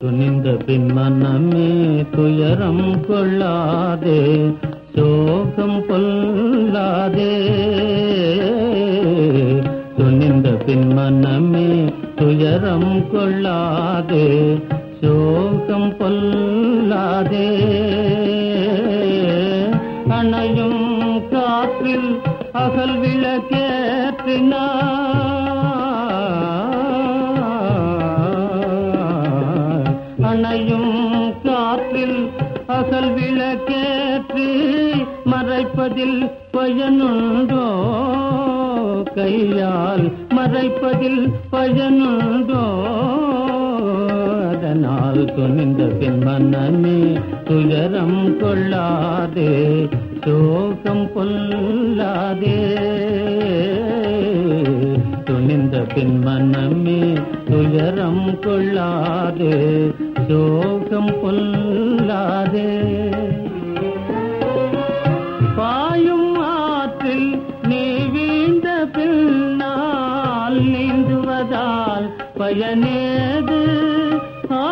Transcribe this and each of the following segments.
துணிந்த பின் மனமே துயரம் கொள்ளாதே சோகம் கொள்ளாதே துணிந்த பின் மனமே துயரம் கொள்ளாதே சோகம் கொள்ளாதே அணையும் காற்றில் அகல் விளக்கேற்றினார் அணையும் காற்றில் அகல் விளக்கேற்றி மறைப்பதில் பயனுண்டோ கையால் மறைப்பதில் பயனுண்டோ அதனால் துணிந்த பின் மனமே துயரம் கொள்ளாதே சோகம் கொள்ளாதே துணிந்த பின் மனமே துயரம் கொள்ளாதே சோகம் கொள்ளாதே பாயும் ஆற்றில் நீ வீழ்ந்த பின்னால் நீந்துவதால் பயனேது ஆ,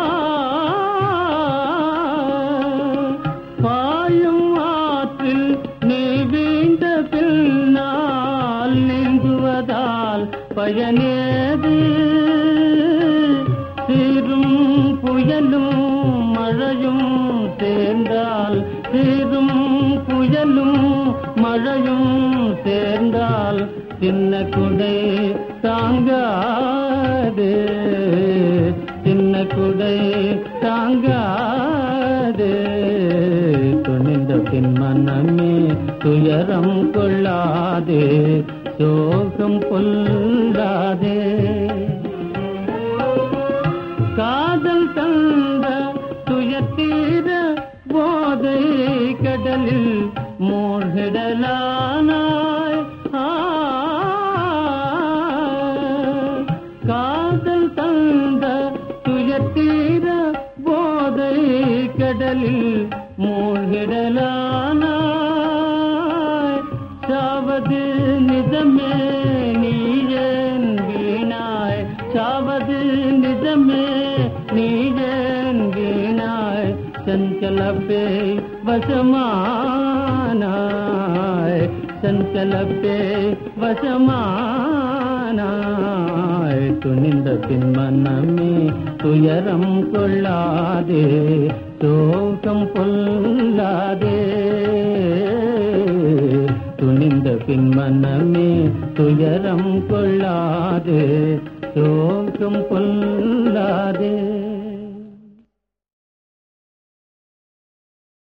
பாயும் ஆற்றில் நீ வீழ்ந்த பின்னால் நீந்துவதால் பயனேது சீரும் புயலும் மழையும் சேர்ந்தால் சீரும் புயலும் மழையும் சேர்ந்தால் சின்ன குடை தாங்காது சின்ன குடை தாங்காது துணிந்த பின் மனமே துயரம் கொள்ளாதே சோகம் கொள்ளாதே காதல் தந்த துயத்தீர போதை கடலில் மூழ்கிடலானாய் ஆ, காதல் தந்த துயத்தீர போதை கடலில் மூழ்கிடலானாய் சாவது நிஜமே நீ ஏன் வீணாய் சாவது நிஜமே நீ ஏன் வீணாய் சஞ்சலப்பே வசமானாய் சஞ்சலப்பே வசமானாய் துணிந்த பின் மனமே துயரம் கொள்ளாதே சோகம் கொள்ளாதே துணிந்த பின் மனமே துயரம் கொள்ளாதே சோகம் கொள்ளாதே